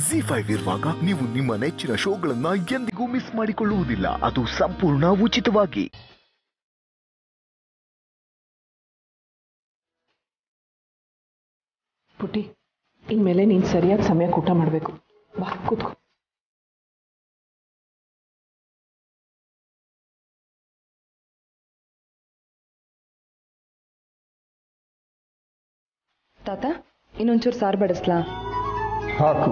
G five ಇರುವಾಗ ನೀವು ನಿಮ್ಮ ನೆಚ್ಚಿನ ಶೋಗಳನ್ನ ಎಂದಿಗೂ ಮಿಸ್ ಮಾಡಿಕೊಳ್ಳುವುದಿಲ್ಲ ಅದು ಸಂಪೂರ್ಣ ಉಚಿತವಾಗಿ ಪುಟಿ ಇನ್ಮೇಲೆ ನೀನು ಸರಿಯಾದ ಸಮಯಕ್ಕೆ ಊಟ ಮಾಡಬೇಕು ಬಾ ಕೂತ್ಕೋ ತಾತ ಇನ್ನೊಂಚೂರು ಸಾರು ಬಡಿಸ್ಲಾ ಹಾಕು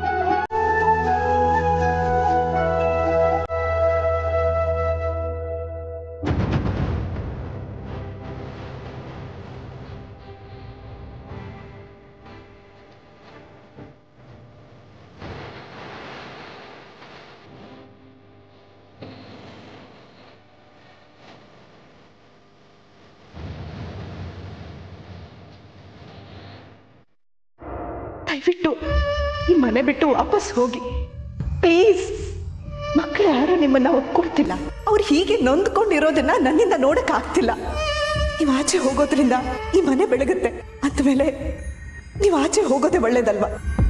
ದಯವಿಟ್ಟು ಈ ಮನೆ ಬಿಟ್ಟು ವಾಪಸ್ ಹೋಗಿ ಪ್ಲೀಸ್ ಮಕ್ಕಳು ಯಾರು ನಿಮ್ಮನ್ನ ಒಪ್ಕೊಳ್ತಿಲ್ಲ ಅವ್ರು ಹೀಗೆ ನೊಂದ್ಕೊಂಡಿರೋದನ್ನ ನನ್ನಿಂದ ನೋಡಕ್ ಆಗ್ತಿಲ್ಲ ನೀವು ಆಚೆ ಹೋಗೋದ್ರಿಂದ ಈ ಮನೆ ಬೆಳಗುತ್ತೆ ಅಂದಮೇಲೆ ನೀವು ಆಚೆ ಹೋಗೋದೇ ಒಳ್ಳೇದಲ್ವಾ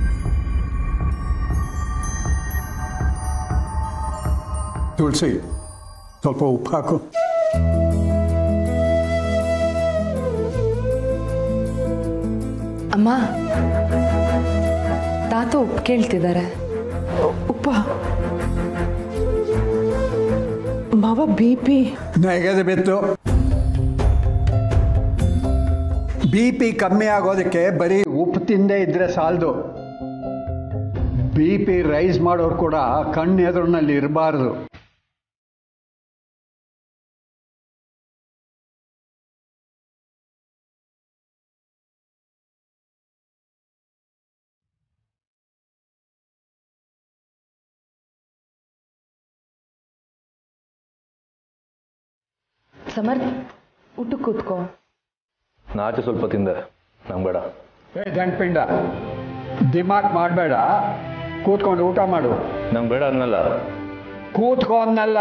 ತುಳಸಿ ಸ್ವಲ್ಪ ಉಪ್ಪು ಹಾಕು ಅಮ್ಮ ತಾತ ಉಪ್ಪು ಕೇಳ್ತಿದ್ದಾರೆ ಉಪ್ಪ ಮಾವ ಬಿ ಪಿ ನೆಗದು ಬಿತ್ತು ಬಿ ಪಿ ಕಮ್ಮಿ ಆಗೋದಕ್ಕೆ ಬರೀ ಉಪ್ಪು ತಿಂದೇ ಇದ್ರೆ ಸಾಲದು ಬಿ ಪಿ ರೈಸ್ ಮಾಡೋರು ಕೂಡ ಕಣ್ಣು ಎದುರಿನಲ್ಲಿ ಇರಬಾರ್ದು ಸಮರ್ ಊಟಕ್ಕೆ ಕೂತ್ಕೋ ನಾಚೆ ಸ್ವಲ್ಪ ತಿಂದೆ ನಂಗೆ ಬೇಡ ಏ ದಂಡಪಿಂಡ ದಿಮಾಕ್ ಮಾಡಬೇಡ ಕೂತ್ಕೊಂಡು ಊಟ ಮಾಡು ನಂಗೆ ಬೇಡ ಅನ್ನಲ್ಲ ಕೂತ್ಕೊ ಅನ್ನಲ್ಲ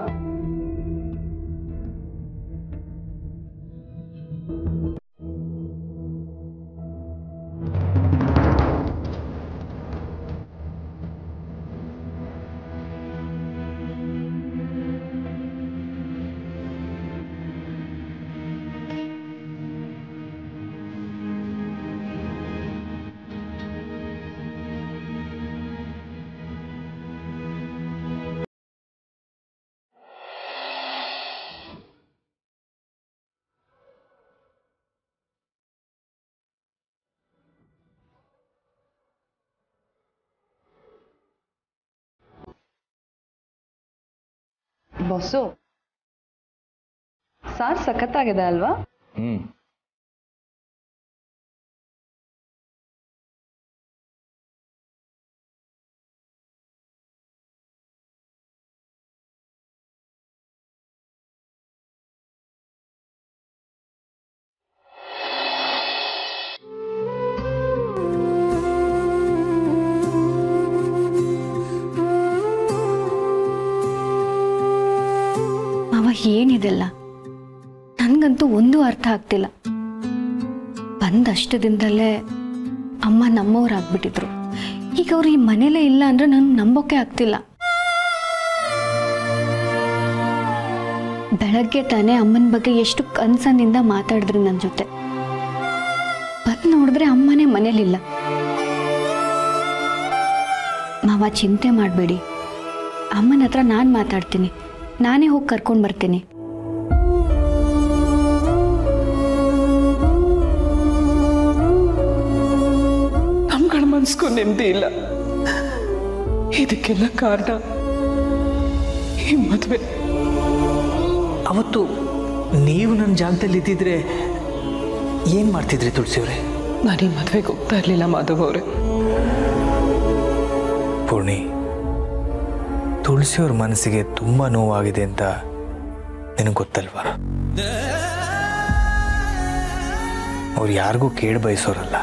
ಬಸ್ಸು ಸಾರು ಸಖತ್ತಾಗಿದೆ ಅಲ್ವಾ ಹ್ಞೂ ಅವ ಏನಿದೆಲ್ಲ ನನಗಂತೂ ಒಂದು ಅರ್ಥ ಆಗ್ತಿಲ್ಲ ಬಂದಷ್ಟು ದಿನದಲ್ಲೇ ಅಮ್ಮ ನಮ್ಮವ್ರಾಗ್ಬಿಟ್ಟಿದ್ರು ಈಗ ಅವ್ರು ಈ ಮನೇಲೇ ಇಲ್ಲ ಅಂದ್ರೆ ನನ್ಗೆ ನಂಬೋಕೆ ಆಗ್ತಿಲ್ಲ ಬೆಳಗ್ಗೆ ತಾನೇ ಅಮ್ಮನ ಬಗ್ಗೆ ಎಷ್ಟು ಕನ್ಸನ್ನಿಂದ ಮಾತಾಡಿದ್ರು ನನ್ನ ಜೊತೆ ಬಂದು ನೋಡಿದ್ರೆ ಅಮ್ಮನೇ ಮನೇಲಿಲ್ಲ ಮಾವ ಚಿಂತೆ ಮಾಡಬೇಡಿ ಅಮ್ಮನ ಹತ್ರ ನಾನು ಮಾತಾಡ್ತೀನಿ ನಾನೇ ಹೋಗಿ ಕರ್ಕೊಂಡು ಬರ್ತೀನಿ ನಮ್ಗಳ ಮನ್ಸ್ಗೂ ನೆಮ್ಮದಿ ಇಲ್ಲ ಇದಕ್ಕೆಲ್ಲ ಕಾರಣ ಈ ಮದುವೆ ಅವತ್ತು ನೀವು ನನ್ನ ಜಾಗದಲ್ಲಿ ಇದ್ದಿದ್ರೆ ಏನು ಮಾಡ್ತಿದ್ರಿ ತುಳಸಿಯವರೇ ನಾನು ಈ ಮದುವೆಗೆ ಹೋಗ್ತಾ ಇರಲಿಲ್ಲ ಮಾಧವ್ ಅವರೇ ಪೂರ್ಣಿ ತುಳಸಿಯವ್ರ ಮನಸ್ಸಿಗೆ ತುಂಬ ನೋವಾಗಿದೆ ಅಂತ ನಿನಗೆ ಗೊತ್ತಲ್ವಾ ಅವ್ರು ಯಾರಿಗೂ ಕೇಳಿ ಬಯಸೋರಲ್ಲ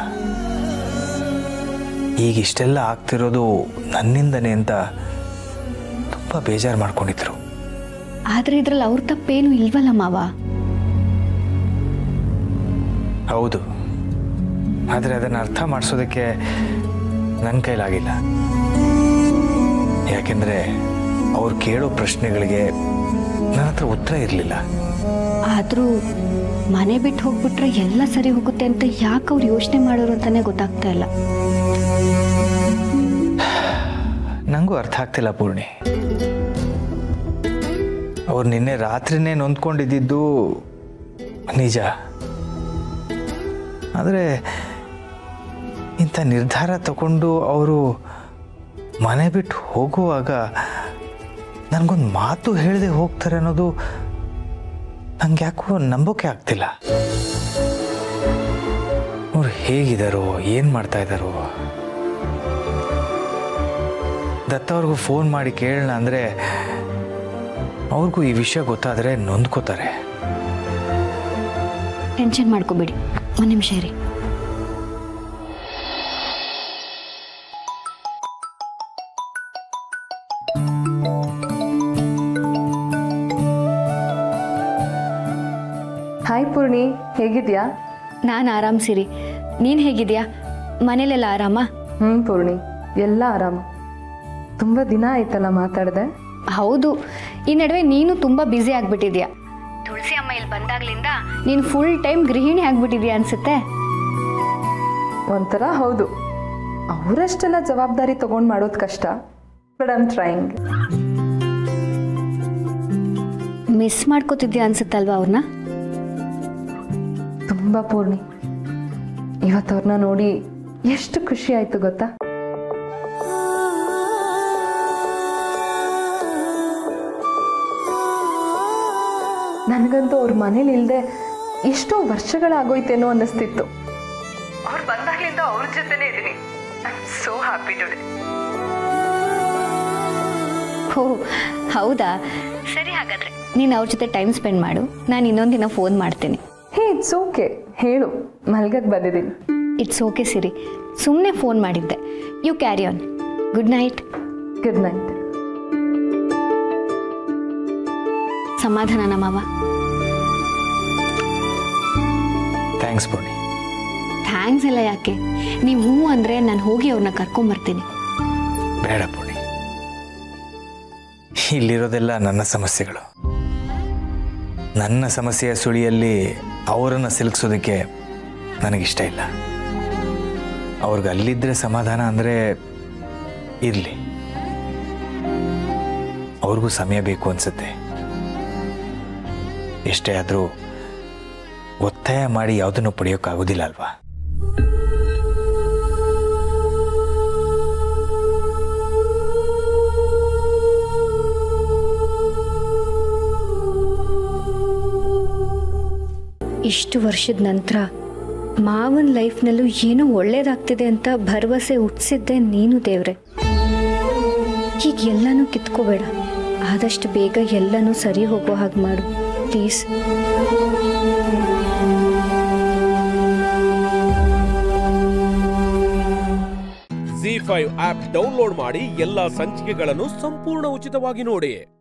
ಈಗ ಇಷ್ಟೆಲ್ಲ ಆಗ್ತಿರೋದು ನನ್ನಿಂದನೇ ಅಂತ ತುಂಬ ಬೇಜಾರು ಮಾಡ್ಕೊಂಡಿದ್ರು ಆದರೆ ಇದ್ರಲ್ಲಿ ಅವ್ರ ತಪ್ಪೇನು ಇಲ್ವಲ್ಲ ಮಾವ ಹೌದು ಆದರೆ ಅದನ್ನು ಅರ್ಥ ಮಾಡಿಸೋದಕ್ಕೆ ನನ್ನ ಕೈಲಾಗಿಲ್ಲ ಯಾಕೆಂದರೆ ಅವ್ರು ಕೇಳೋ ಪ್ರಶ್ನೆಗಳಿಗೆ ನನ್ನ ಹತ್ರ ಉತ್ತರ ಇರಲಿಲ್ಲ ಆದರೂ ಮನೆ ಬಿಟ್ಟು ಹೋಗ್ಬಿಟ್ರೆ ಎಲ್ಲ ಸರಿ ಹೋಗುತ್ತೆ ಅಂತ ಯಾಕೆ ಅವ್ರು ಯೋಚನೆ ಮಾಡೋರು ಅಂತಾನೆ ಗೊತ್ತಾಗ್ತಾ ಇಲ್ಲ ನನಗೂ ಅರ್ಥ ಆಗ್ತಿಲ್ಲ ಪೂರ್ಣಿ ಅವ್ರು ನಿನ್ನೆ ರಾತ್ರಿನೇ ನೊಂದ್ಕೊಂಡಿದ್ದು ನಿಜ ಆದರೆ ಇಂಥ ನಿರ್ಧಾರ ತಗೊಂಡು ಅವರು ಮನೆ ಬಿಟ್ಟು ಹೋಗುವಾಗ ನನಗೊಂದು ಮಾತು ಹೇಳದೆ ಹೋಗ್ತಾರೆ ಅನ್ನೋದು ನಂಗೆ ಯಾಕೋ ನಂಬೋಕೆ ಆಗ್ತಿಲ್ಲ ಅವ್ರು ಹೇಗಿದ್ದಾರೋ ಏನು ಮಾಡ್ತಾ ಇದ್ದಾರೋ ದತ್ತ ಅವ್ರಿಗೂ ಫೋನ್ ಮಾಡಿ ಕೇಳೋಣ ಅಂದರೆ ಅವ್ರಿಗೂ ಈ ವಿಷಯ ಗೊತ್ತಾದರೆ ನೊಂದ್ಕೋತಾರೆ ಟೆನ್ಷನ್ ಮಾಡ್ಕೋಬೇಡಿ ಒಂದು ನಿಮಿಷ ಇರಿ ಹಾಯ್ ಪೂರ್ಣಿ ಹೇಗಿದ್ಯಾ ನಾನು ಆರಾಮ್ ಸಿರಿ ನೀನು ಹೇಗಿದ್ಯಾ ಮನೇಲೆಲ್ಲ ಆರಾಮ ಹ್ಞೂ ಪೂರ್ಣಿ ಎಲ್ಲ ಆರಾಮ ತುಂಬ ದಿನ ಆಯ್ತಲ್ಲ ಮಾತಾಡಿದೆ ಹೌದು ಈ ನಡುವೆ ನೀನು ತುಂಬ ಬ್ಯುಸಿ ಆಗ್ಬಿಟ್ಟಿದ್ಯಾ ತುಳಸಿ ಅಮ್ಮ ಇಲ್ಲಿ ಬಂದಾಗ್ಲಿಂದ ನೀನು ಫುಲ್ ಟೈಮ್ ಗೃಹಿಣಿ ಆಗ್ಬಿಟ್ಟಿದ್ಯಾ ಅನ್ಸುತ್ತೆ ಒಂಥರ ಹೌದು ಅವರಷ್ಟೆಲ್ಲ ಜವಾಬ್ದಾರಿ ತಗೊಂಡು ಮಾಡೋದು ಕಷ್ಟ ಬಟ್ ಐಮ್ ಟ್ರೈಂಗ್ ಮಿಸ್ ಮಾಡ್ಕೋತಿದ್ಯಾ ಅನ್ಸುತ್ತಲ್ವಾ ಅವ್ರನ್ನ ತುಂಬ ಪೂರ್ಣಿ ಇವತ್ತು ಅವ್ರನ್ನ ನೋಡಿ ಎಷ್ಟು ಖುಷಿ ಆಯ್ತು ಗೊತ್ತಾ ನನಗಂತೂ ಅವ್ರ ಮನೇಲಿ ಇಲ್ಲದೆ ಎಷ್ಟೋ ವರ್ಷಗಳಾಗೋಯ್ತೇನೋ ಅನ್ನಿಸ್ತಿತ್ತು ಅವ್ರು ಬಂದಾಗ್ಲಿಂದ ಅವ್ರ ಜೊತೆನೇ ಇದ್ದೀನಿ I am so happy today ಓ ಹೌದಾ ಸರಿ ಹಾಗಾದ್ರೆ ನೀನು ಅವ್ರ ಜೊತೆ ಟೈಮ್ ಸ್ಪೆಂಡ್ ಮಾಡು ನಾನು ಇನ್ನೊಂದು ದಿನ ಫೋನ್ ಮಾಡ್ತೀನಿ ಹೇ ಇಟ್ಸ್ ಓಕೆ ಹೇಳು ಮಲ್ಗಕ್ಕೆ ಬಂದಿದ್ದೀನಿ ಇಟ್ಸ್ ಓಕೆ ಸಿರಿ ಸುಮ್ಮನೆ ಫೋನ್ ಮಾಡಿದ್ದೆ you carry on good night good night ಸಮಾಧಾನ ಮಾವ ಥ್ಯಾಂಕ್ಸ್ ಪೂರ್ಣಿ ಥ್ಯಾಂಕ್ಸ್ ಎಲ್ಲ ಯಾಕೆ ನೀವು ಹ್ಞೂ ಅಂದರೆ ನಾನು ಹೋಗಿ ಅವ್ರನ್ನ ಕರ್ಕೊಂಬರ್ತೀನಿ ಬೇಡ ಪೂರ್ಣಿ ಇಲ್ಲಿರೋದೆಲ್ಲ ನನ್ನ ಸಮಸ್ಯೆಗಳು ನನ್ನ ಸಮಸ್ಯೆಯ ಸುಳಿಯಲ್ಲಿ ಅವರನ್ನು ಸಿಲುಕಿಸೋದಕ್ಕೆ ನನಗಿಷ್ಟ ಇಲ್ಲ ಅವ್ರಿಗೆ ಅಲ್ಲಿದ್ದರೆ ಸಮಾಧಾನ ಅಂದರೆ ಇರಲಿ ಅವ್ರಿಗೂ ಸಮಯ ಬೇಕು ಅನಿಸುತ್ತೆ ಎಷ್ಟೇ ಆದರೂ ಒತ್ತಾಯ ಮಾಡಿ ಯಾವುದನ್ನು ಪಡೆಯೋಕ್ಕಾಗೋದಿಲ್ಲ ಅಲ್ವಾ ಇಷ್ಟು ವರ್ಷದ ನಂತರ ಮಾವನ ಲೈಫ್ನಲ್ಲೂ ಏನೋ ಒಳ್ಳೇದಾಗ್ತಿದೆ ಅಂತ ಭರವಸೆ ಹುಟ್ಟಿಸಿದ್ದೆ ನೀನು ದೇವ್ರೆ ಈಗ ಎಲ್ಲನೂ ಕಿತ್ಕೋಬೇಡ ಆದಷ್ಟು ಬೇಗ ಎಲ್ಲನೂ ಸರಿ ಹೋಗೋ ಹಾಗೆ ಮಾಡು please Zee five app download ಮಾಡಿ ಎಲ್ಲಾ ಸಂಚಿಕೆಗಳನ್ನು ಸಂಪೂರ್ಣ ಉಚಿತವಾಗಿ ನೋಡಿ